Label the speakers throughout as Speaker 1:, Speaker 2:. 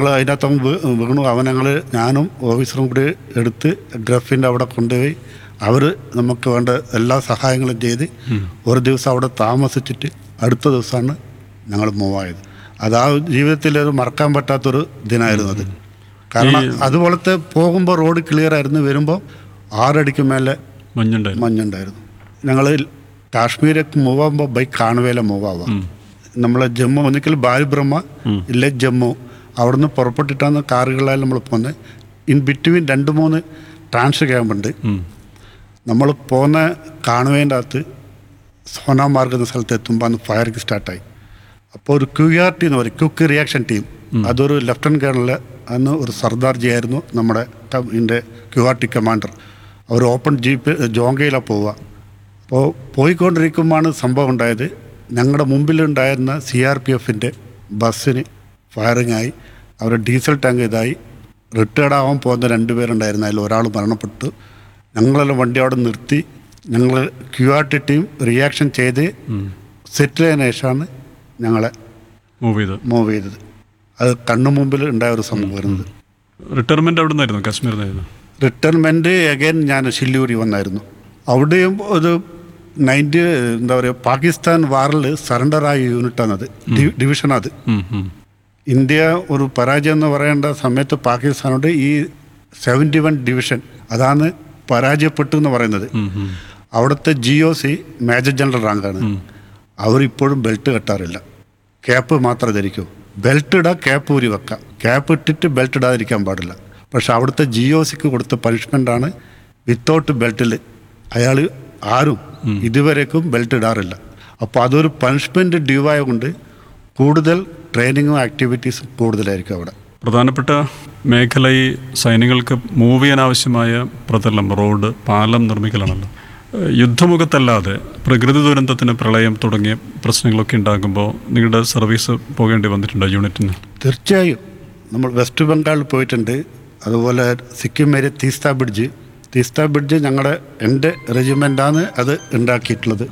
Speaker 1: ഞങ്ങൾ അതിനകത്ത് വീ- വീണു അവൻ ഞങ്ങൾ ഞാനും ഓഫീസറും കൂടി എടുത്ത് ഗ്രഫിൻ്റെ അവിടെ കൊണ്ടുപോയി അവർ നമുക്ക് വേണ്ട എല്ലാ സഹായങ്ങളും ചെയ്ത് ഒരു ദിവസം അവിടെ താമസിച്ചിട്ട് അടുത്ത ദിവസമാണ് ഞങ്ങൾ മൂവ് ആയത് അത് ആ ജീവിതത്തിൽ ഒരു മറക്കാൻ പറ്റാത്തൊരു ദിനമായിരുന്നു അത് കാരണം അതുപോലത്തെ പോകുമ്പോൾ റോഡ് ക്ലിയർ ആയിരുന്നു വരുമ്പോൾ ആറടിക്ക് മേലെ
Speaker 2: മഞ്ഞുണ്ടായിരുന്നു
Speaker 1: മഞ്ഞുണ്ടായിരുന്നു ഞങ്ങൾ കാശ്മീരേക്ക് മൂവ് ആകുമ്പോൾ ബൈക്ക് കാണുവേല മൂവ് ആവാം നമ്മൾ ജമ്മു ഒന്നിക്കൽ ബാലിബ്രഹ്മ ഇല്ല ജമ്മു അവിടുന്ന് പുറപ്പെട്ടിട്ടാണ് കാറുകളാൽ നമ്മൾ പോകുന്നത് ഇൻ ബിറ്റ്വീൻ രണ്ട് മൂന്ന് ട്രാൻസ് ക്യാമ്പുണ്ട്
Speaker 2: ഉം.
Speaker 1: നമ്മൾ പോകുന്ന കാണുവേൻ്റെ അകത്ത് സോനാമാർഗ് എന്ന സ്ഥലത്ത് എത്തുമ്പോൾ അന്ന് ഫയറിങ് സ്റ്റാർട്ടായി അപ്പോൾ ഒരു ക്യു ആർ ടി എന്ന് പറയും ക്വിക്ക് റിയാക്ഷൻ ടീം അതൊരു ലെഫ്റ്റനന്റ് കേണൽ അന്ന് ഒരു സർദാർജി ആയിരുന്നു നമ്മുടെ ക- ഇതിൻ്റെ ക്യു ആർ ടി കമാൻഡർ അവർ ഓപ്പൺ ജീപ്പ് ജോങ്കയിലാണ് പോവുക അപ്പോൾ പോയിക്കൊണ്ടിരിക്കുമ്പോഴാണ് സംഭവം ഉണ്ടായത് ഞങ്ങളുടെ മുമ്പിലുണ്ടായിരുന്ന സി ആർ പി എഫിൻ്റെ ബസ്സിന് ഫയറിംഗ് ആയി അവരുടെ ഡീസൽ ടാങ്ക് ഇതായി റിട്ടയർഡ് ആവാൻ പോകുന്ന രണ്ടുപേരുണ്ടായിരുന്നു അതിൽ ഒരാൾ മരണപ്പെട്ടു ഞങ്ങളെല്ലാം വണ്ടി അവിടെ നിർത്തി ഞങ്ങൾ Q R T team reaction ചെയ്ത് സെറ്റിൽ ചെയ്തതിനു ശേഷമാണ് ഞങ്ങളെ
Speaker 2: മൂവ് ചെയ്ത്
Speaker 1: മൂവ് ചെയ്തത് അത് കണ്ണു മുമ്പിൽ ഉണ്ടായ ഒരു സംഭവമായിരുന്നു
Speaker 2: റിട്ടയർമെന്റ് അവിടെ നിന്നായിരുന്നു കാശ്മീരിൽ നിന്നായിരുന്നു
Speaker 1: റിട്ടയർമെൻറ്റ് അഗൈൻ ഞാൻ ഷില്ലൂരി വന്നായിരുന്നു അവിടെയും ഒരു നയൻറ്റി എന്താ പറയുക പാകിസ്ഥാൻ വാറിൽ സറണ്ടറായ യൂണിറ്റാണത് ഡി ഡിവിഷനത്
Speaker 2: ഉം, ഉം.
Speaker 1: ഇന്ത്യ ഒരു പരാജയം എന്ന് പറയേണ്ട സമയത്ത് പാകിസ്ഥാനോട് ഈ സെവൻറ്റി വൺ ഡിവിഷൻ അതാണ് പരാജയപ്പെട്ടു എന്ന് പറയുന്നത്
Speaker 2: ഉം, ഉം.
Speaker 1: അവിടുത്തെ G O C major general റാങ്കാണ് അവരിപ്പോഴും ബെൽറ്റ് കെട്ടാറില്ല ക്യാപ്പ് മാത്രം ധരിക്കൂ ബെൽറ്റ് ഇടാ ക്യാപ്പ് ഊരി വെക്കാം ക്യാപ്പ് ഇട്ടിട്ട് ബെൽറ്റ് ഇടാതിരിക്കാൻ പാടില്ല പക്ഷെ അവിടുത്തെ ജി ഒ സിക്ക് കൊടുത്ത പണിഷ്മെൻ്റാണ് വിത്തൗട്ട് ബെൽറ്റിൽ അയാൾ ആരും ഇതുവരേക്കും ബെൽറ്റ് ഇടാറില്ല അപ്പോൾ അതൊരു പണിഷ്മെൻറ്റ് ഡ്യൂ ആയതുകൊണ്ട് കൂടുതൽ ട്രെയിനിങ്ങും ആക്ടിവിറ്റീസും കൂടുതലായിരിക്കും അവിടെ
Speaker 2: പ്രധാനപ്പെട്ട മേഖല ഈ സൈനികൾക്ക് മൂവ് ചെയ്യാൻ ആവശ്യമായ പ്രതലം റോഡ് പാലം നിർമ്മിക്കലാണല്ലോ ഏഹ് യുദ്ധമുഖത്തല്ലാതെ പ്രകൃതി ദുരന്തത്തിന് പ്രളയം തുടങ്ങിയ പ്രശ്നങ്ങളൊക്കെ ഉണ്ടാകുമ്പോൾ നിങ്ങളുടെ സർവീസ് പോകേണ്ടി വന്നിട്ടുണ്ടോ യൂണിറ്റിന്
Speaker 1: തീർച്ചയായും നമ്മൾ വെസ്റ്റ് ബംഗാളിൽ പോയിട്ടുണ്ട് അതുപോലെ സിക്കിം വരെ തീസ്ത ബ്രിഡ്ജ് തീസ്ത ബ്രിഡ്ജ് ഞങ്ങളുടെ എൻ്റെ റെജിമെൻ്റാണ് അത് ഉണ്ടാക്കിയിട്ടുള്ളത്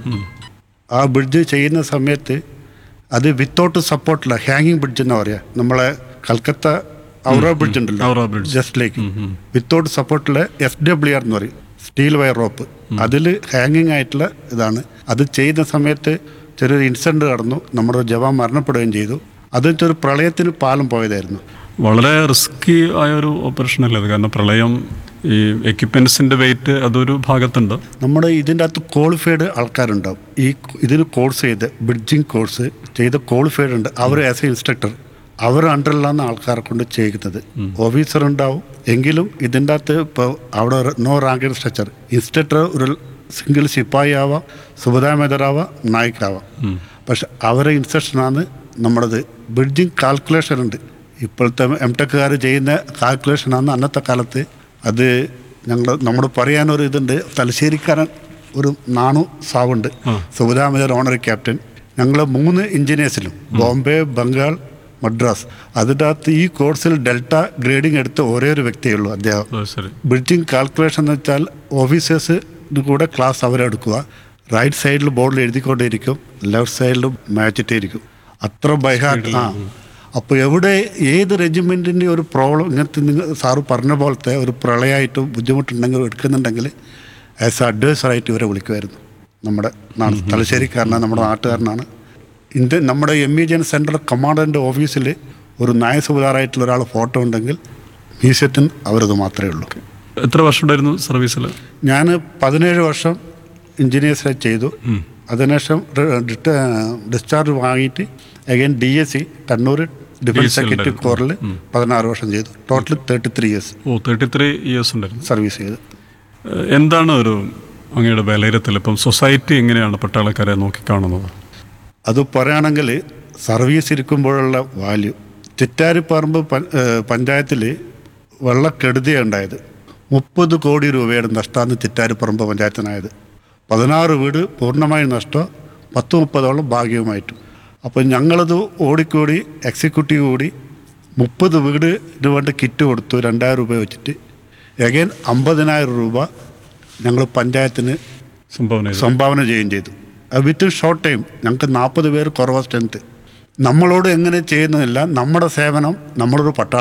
Speaker 1: ആ ബ്രിഡ്ജ് ചെയ്യുന്ന സമയത്ത് അത് വിത്തൗട്ട് സപ്പോർട്ടില്ല ഹാങ്ങിങ് ബ്രിഡ്ജ് എന്ന് പറയാ നമ്മളെ കൽക്കത്ത ഔറ ബ്രിഡ്ജ് ഉണ്ടല്ലോ
Speaker 2: Howrah bridge.
Speaker 1: Just like without സപ്പോർട്ടിൽ എഫ് ഡബ്ല്യു ആർ എന്ന് പറയും സ്റ്റീൽ വയർ റോപ്പ് അതിൽ ഹാങ്ങിങ് ആയിട്ടുള്ള ഇതാണ് അത് ചെയ്യുന്ന സമയത്ത് ചെറിയൊരു ഇൻസിഡൻറ്റ് നടന്നു നമ്മുടെ ഒരു ജവാൻ മരണപ്പെടുകയും ചെയ്തു അതിൻ്റെ ഒരു പ്രളയത്തിന് പാലം പോയതായിരുന്നു
Speaker 2: വളരെ റിസ്കി ആയ ഒരു ഓപ്പറേഷൻ അല്ലേ അത് കാരണം പ്രളയം ഈ എക്യുപ്മെന്റ്സിന്റെ വെയിറ്റ് അതൊരു ഭാഗത്തുണ്ട്
Speaker 1: നമ്മുടെ ഇതിൻ്റെ അകത്ത് ക്വാളിഫൈഡ് ആൾക്കാരുണ്ടാവും ഈ ഇതിന് കോഴ്സ് ചെയ്ത് ബ്രിഡ്ജിങ് കോഴ്സ് ചെയ്ത ക്വാളിഫൈഡ് ഉണ്ട് അവർ ആസ് എ ഇൻസ്ട്രക്ടർ അവർ അണ്ടറിലാണ് ആൾക്കാരെ കൊണ്ട് ചെയ്യുന്നത് ഓഫീസർ ഉണ്ടാവും എങ്കിലും ഇതിൻ്റെ അകത്ത് ഇപ്പോൾ അവിടെ നോ റാങ്ക് സ്ട്രക്ചർ ഇൻസ്ട്രക്ടർ ഒരു സിംഗിൾ സിപ്പായി ആവാം സുബദാ മേദറാവാം നായിക്കാവാം പക്ഷെ അവരെ ഇൻസ്ട്രക്ഷനാണ് നമ്മുടേത് ബ്രിഡ്ജിങ് കാൽക്കുലേഷൻ ഉണ്ട് ഇപ്പോഴത്തെ എം ടെക്കുകാർ ചെയ്യുന്ന കാൽക്കുലേഷനാണ് അന്നത്തെ കാലത്ത് അത് ഞങ്ങൾ നമ്മൾ പറയാനൊരു ഇതുണ്ട് തലശ്ശേരിക്കാരൻ ഒരു നാണു സാവുണ്ട് സുബദാമേജർ ഓണറി ക്യാപ്റ്റൻ ഞങ്ങൾ മൂന്ന് എഞ്ചിനീയേഴ്സിലും ബോംബെ ബംഗാൾ മദ്രാസ് അതിൻ്റെ അകത്ത് ഈ കോഴ്സിൽ ഡെൽറ്റ ഗ്രേഡിംഗ് എടുത്ത ഒരേ ഒരു വ്യക്തിയേ ഉള്ളൂ അദ്ദേഹം
Speaker 2: അത് ശരി
Speaker 1: ബ്രിഡ്ജിങ് കാൽക്കുലേഷൻ എന്ന് വെച്ചാൽ ഓഫീസേഴ്സ് കൂടെ ക്ലാസ് അവരെടുക്കുക റൈറ്റ് സൈഡിൽ ബോർഡിൽ എഴുതിക്കൊണ്ടേയിരിക്കും ലെഫ്റ്റ് സൈഡിൽ മാച്ചിട്ടേയിരിക്കും അത്ര ബൈഹാർട്ട് ആ അപ്പോൾ എവിടെ ഏത് റെജിമെൻറ്റിൻ്റെ ഒരു പ്രോബ്ലം ഇങ്ങനത്തെ നിങ്ങൾ സാറ് പറഞ്ഞ പോലത്തെ ഒരു പ്രളയമായിട്ട് ബുദ്ധിമുട്ടുണ്ടെങ്കിൽ എടുക്കുന്നുണ്ടെങ്കിൽ ആസ് എ അഡ്വൈസറായിട്ട് ഇവരെ വിളിക്കുമായിരുന്നു നമ്മുടെ നാ- തലശ്ശേരിക്കാരനാണ് നമ്മുടെ നാട്ടുകാരനാണ് ഇന്ത്യ നമ്മുടെ എം ഇ ജൻ സെൻട്രൽ കമാൻഡറിൻ്റെ ഓഫീസിൽ ഒരു നയസുബാറായിട്ടുള്ള ഒരാൾ ഫോട്ടോ ഉണ്ടെങ്കിൽ മ്യൂസിയത്തിന് അവരത് മാത്രമേ ഉള്ളൂ
Speaker 2: എത്ര വർഷം ഉണ്ടായിരുന്നു സർവീസിൽ
Speaker 1: ഞാൻ പതിനേഴ് വർഷം എഞ്ചിനീയേഴ്സിനെ ചെയ്തു അതിനുശേഷം ഡിസ്ചാർജ് വാങ്ങിയിട്ട് again D S C Kannur defence
Speaker 2: DSC
Speaker 1: secretary
Speaker 2: ഉണ്ടായിരുന്നു.
Speaker 1: കോറിൽ പതിനാറ് വർഷം ചെയ്തു ടോട്ടൽ തേർട്ടി ത്രീ ഇയേഴ്സ്
Speaker 2: ഓ തേർട്ടി ത്രീ ഇയേഴ്സ് ഉണ്ടായിരുന്നു
Speaker 1: സർവീസ് ചെയ്തു
Speaker 2: ഏഹ് എന്താണ് ഒരു അങ്ങയുടെ വിലയിരുത്തൽ ഇപ്പം സൊസൈറ്റി എങ്ങനെയാണ് പട്ടാളക്കാരെ നോക്കിക്കാണുന്നത്
Speaker 1: അത് പറയുകയാണെങ്കിൽ സർവീസ് ഇരിക്കുമ്പോഴുള്ള വാല്യൂ ചിറ്റാരിപ്പറമ്പ് പഞ്ചായത്തിൽ വെള്ളക്കെടുതിയാണ് ഉണ്ടായത് മുപ്പത് കോടി രൂപയുടെ നഷ്ടമാണ് ചിറ്റാരിപ്പറമ്പ് പഞ്ചായത്തിനായത് പതിനാറ് വീട് പൂർണ്ണമായി നഷ്ടം പത്ത് മുപ്പതോളം ഭാഗ്യവുമായിട്ടും അപ്പോൾ ഞങ്ങളത് ഓടിക്കൂടി എക്സിക്യൂട്ടീവ് കൂടി മുപ്പത് വീടിന് വേണ്ട കിറ്റ് കൊടുത്തു രണ്ടായിരം രൂപ വെച്ചിട്ട് എഗൈൻ അമ്പതിനായിരം രൂപ ഞങ്ങൾ പഞ്ചായത്തിന്
Speaker 2: സംഭാവന ചെയ്തത്?
Speaker 1: സംഭാവന ചെയ്യുകയും ചെയ്തു വിത്തിൻ ഷോർട്ട് ടൈം ഞങ്ങൾക്ക് നാൽപ്പത് പേര് കുറവ് സ്ട്രെങ്ത് നമ്മളോട് എങ്ങനെ ചെയ്യുന്നതില്ല നമ്മുടെ സേവനം നമ്മളൊരു പട്ടാള